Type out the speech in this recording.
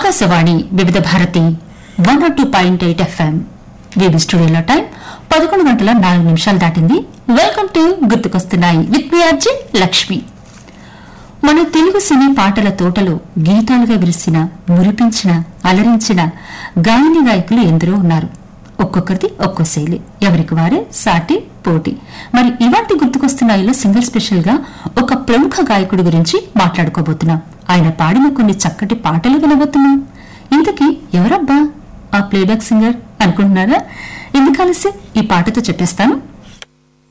Akashvani Vividh Bharati one two point eight FM VB స్టూడియోలో time పదకొండు గంటల నాలుగు నిమిషాలు దాటింది వెల్కమ్ టు గుర్తుకొస్తున్నాయి విత్ మీ అర్జున్ లక్ష్మి మన తెలుగు సినీ పాటల తోటలో గీతాలుగా విరిసిన మురిపించిన అలరించిన గాయని గాయకులు ఎందరో ఉన్నారు ఒక్కొక్కరిది ఒక్కో శైలి ఎవరికి వారే సాటి పోటీ మరి ఇవాటి గుర్తుకొస్తున్నాయిలో సింగర్ స్పెషల్ గా ఒక ప్రముఖ గాయకుడి గురించి మాట్లాడుకోబోతున్నాం ఆయన పాడిన కొన్ని చక్కటి పాటలు వినబోతున్నాం ఇంతకీ ఎవరబ్బా ఆ ప్లేబ్యాక్ సింగర్ అనుకుంటున్నారా ఎందుకు కలిసి ఈ పాటతో చెప్పేస్తాను